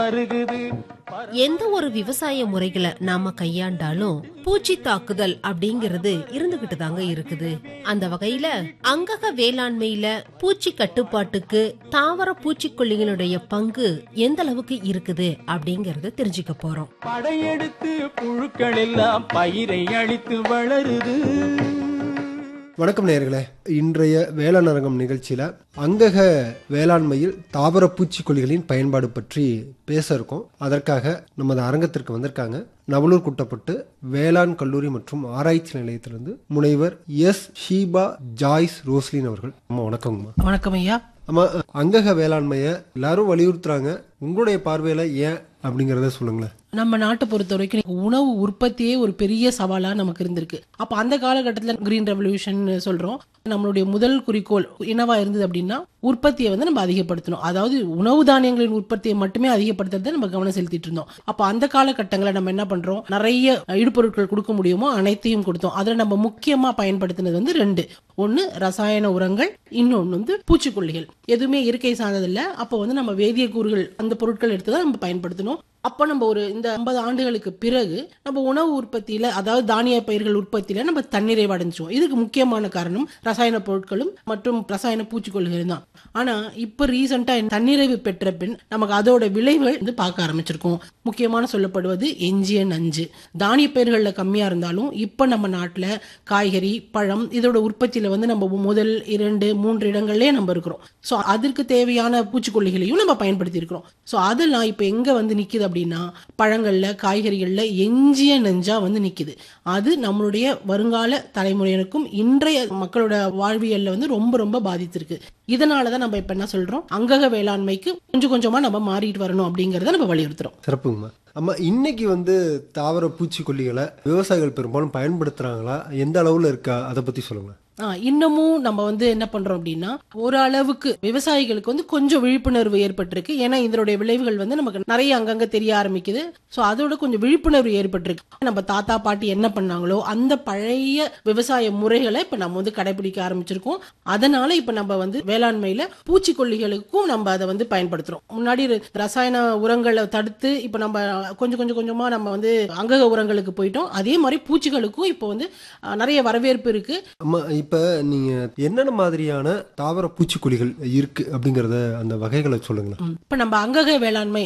பருகுது எந்த ஒரு விவசாய முறைகளை நாம கையாண்டாலும் பூச்சி தாக்குதல் அப்படிங்கிறது இருந்துகிட்டு தாங்க இருக்குது அந்த வகையில அங்கக வேளாண்மையில பூச்சி கட்டுப்பாட்டுக்கு தாவர பூச்சிக்கொல்லிகளுடைய பங்கு எந்த அளவுக்கு இருக்குது அப்படிங்கறத தெரிஞ்சுக்க போறோம் படையெடுத்து புழுக்கள் எல்லாம் பயிரை அழித்து வளருது வணக்கம் நேயர்களே இன்றைய வேளாண் அரங்கம் நிகழ்ச்சியில் அங்கக வேளாண்மையில் தாவர பூச்சிக்கொல்லிகளின் பயன்பாடு பற்றி பேச இருக்கோம் அதற்காக நமது அரங்கத்திற்கு வந்திருக்காங்க நவலூர் குட்டப்பட்டு வேளாண் கல்லூரி மற்றும் ஆராய்ச்சி நிலையத்திலிருந்து முனைவர் எஸ் ஷீபா ஜாய்ஸ் ரோஸ்லின் அவர்கள் அம்மா வணக்கங்கம்மா வணக்கம் ஐயா அம்மா அங்கக வேளாண்மையை எல்லாரும் வலியுறுத்துறாங்க உங்களுடைய பார்வையில ஏன் அப்படிங்கறத சொல்லுங்களேன் நம்ம நாட்டை பொறுத்த வரைக்கும் உணவு உற்பத்தியே ஒரு பெரிய சவாலா நமக்கு இருந்திருக்கு அப்ப அந்த காலகட்டத்துல கிரீன் ரெவல்யூஷன் சொல்றோம் நம்மளுடைய முதல் குறிக்கோள் என்னவா இருந்தது அப்படின்னா உற்பத்தியை வந்து நம்ம அதிகப்படுத்தணும் அதாவது உணவு தானியங்களின் உற்பத்தியை மட்டுமே அதிகப்படுத்துறதை நம்ம கவனம் செலுத்திட்டு இருந்தோம் அப்ப அந்த காலகட்டங்களில் நம்ம என்ன பண்றோம் நிறைய இடுபொருட்கள் கொடுக்க முடியுமோ அனைத்தையும் கொடுத்தோம் அதுல நம்ம முக்கியமா பயன்படுத்தினது வந்து ரெண்டு ஒன்னு ரசாயன உரங்கள் இன்னொன்னு வந்து பூச்சிக்கொல்லிகள் எதுவுமே இயற்கை சார்ந்தது இல்ல அப்போ வந்து நம்ம வேதிய கூறுகள் அந்த பொருட்கள் எடுத்து தான் நம்ம பயன்படுத்தணும் அப்போ நம்ம ஒரு இந்த ஐம்பது ஆண்டுகளுக்கு பிறகு நம்ம உணவு உற்பத்தியில அதாவது தானிய பயிர்கள் உற்பத்தியில நம்ம தன்னிறைவு அடைஞ்சிருவோம் இதுக்கு முக்கியமான காரணம் ரசாயன பொருட்களும் மற்றும் ரசாயன பூச்சிக்கொல்லிகள் தான் ஆனா இப்ப ரீசெண்டா தன்னிறைவு பெற்ற பின் நமக்கு அதோட விளைவுகள் வந்து பார்க்க ஆரம்பிச்சிருக்கோம் முக்கியமான சொல்லப்படுவது எஞ்சிய நஞ்சு தானிய பயிர்கள்ல கம்மியா இருந்தாலும் இப்ப நம்ம நாட்டுல காய்கறி பழம் இதோட உற்பத்தியில வந்து நம்ம முதல் இரண்டு மூன்று இடங்கள்லயே நம்ம இருக்கிறோம் சோ அதற்கு தேவையான பூச்சிக்கொல்லிகளையும் நம்ம பயன்படுத்தி இருக்கிறோம் சோ அதெல்லாம் இப்ப எங்க வந்து நிக்குது அப்படின்னா பழங்கள்ல காய்கறிகள்ல எஞ்சிய நெஞ்சா வந்து நிக்குது அது நம்மளுடைய வருங்கால தலைமுறையினருக்கும் இன்றைய மக்களோட வாழ்வியல்ல வந்து ரொம்ப ரொம்ப பாதித்திருக்கு இதனாலதான் நம்ம இப்ப என்ன சொல்றோம் அங்கக வேளாண்மைக்கு கொஞ்சம் கொஞ்சமா நம்ம மாறிட்டு வரணும் அப்படிங்கறத நம்ம வலியுறுத்துறோம் சிறப்புங்கம்மா அம்மா இன்னைக்கு வந்து தாவர பூச்சிக்கொல்லிகளை விவசாயிகள் பெரும்பாலும் பயன்படுத்துறாங்களா எந்த அளவுல இருக்கா அதை பத்தி சொல்லுங்களேன் ஆ, இன்னமும் நம்ம வந்து என்ன பண்றோம் அப்படின்னா ஒரு அளவுக்கு விவசாயிகளுக்கு வந்து கொஞ்சம் விழிப்புணர்வு ஏற்பட்டிருக்கு ஏன்னா இதனுடைய விளைவுகள் வந்து நமக்கு நிறைய அங்கங்க தெரிய ஆரம்பிக்குது சோ அதோட கொஞ்சம் விழிப்புணர்வு ஏற்பட்டிருக்கு நம்ம தாத்தா பாட்டி என்ன பண்ணாங்களோ அந்த பழைய விவசாய முறைகளை இப்ப நம்ம வந்து கடைபிடிக்க ஆரம்பிச்சிருக்கோம் அதனால இப்ப நம்ம வந்து வேளாண்மையில பூச்சிக்கொல்லிகளுக்கும் நம்ம அதை வந்து பயன்படுத்துறோம் முன்னாடி ரசாயன உரங்களை தடுத்து இப்ப நம்ம கொஞ்சம் கொஞ்சம் கொஞ்சமா நம்ம வந்து அங்கக உரங்களுக்கு போயிட்டோம் அதே மாதிரி பூச்சிகளுக்கும் இப்போ வந்து ஆ, நிறைய வரவேற்பு இருக்கு அம்மா இப்ப நீங்க என்னென்ன மாதிரியான தாவர பூச்சிக்கொல்லிகள் இருக்கு அப்படிங்கறத அந்த வகைகளை சொல்லுங்களேன் இப்ப நம்ம அங்கக வேளாண்மை